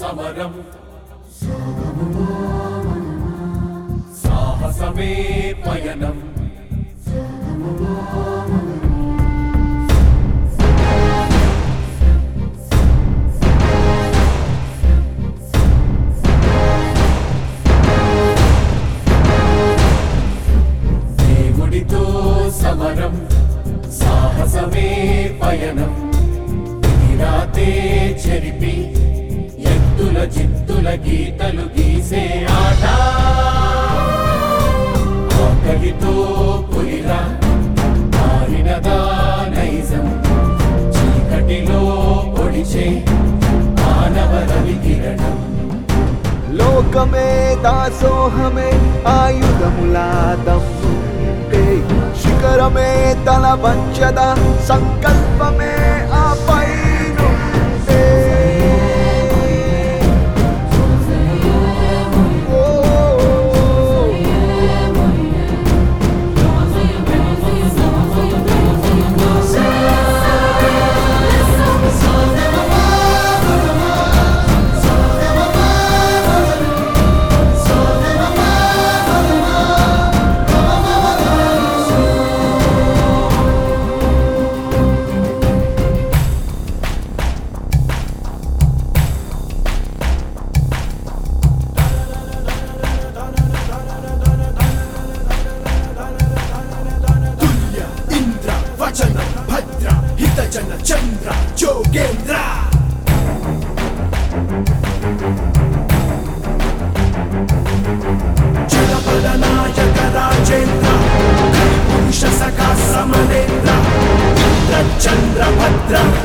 సమరం సాహసమే పయనం దేవుడితో సమరం సాహసమే పయనం రాతే చెరిపి ఎత్తుల చిత్తుల గీతలు గీసే ఆట ఆకలితో పులిరా మారినదా నైజం చీకటిలో పొడిచే మానవ రవి కిరణం లోకమే దాసోహమే ఆయుధములా దమ్ముంటే శిఖరమే తల వంచద సంకల్పమే ఆ పైనుంటే ఓ, తుల్య ఇంద్ర వచన భద్ర హితజన చంద్ర జోగేంద్ర జనపద నాయక రాజేంద్ర పురుష సఖా సమరేంద్ర ఇంద్ర చంద్ర భద్ర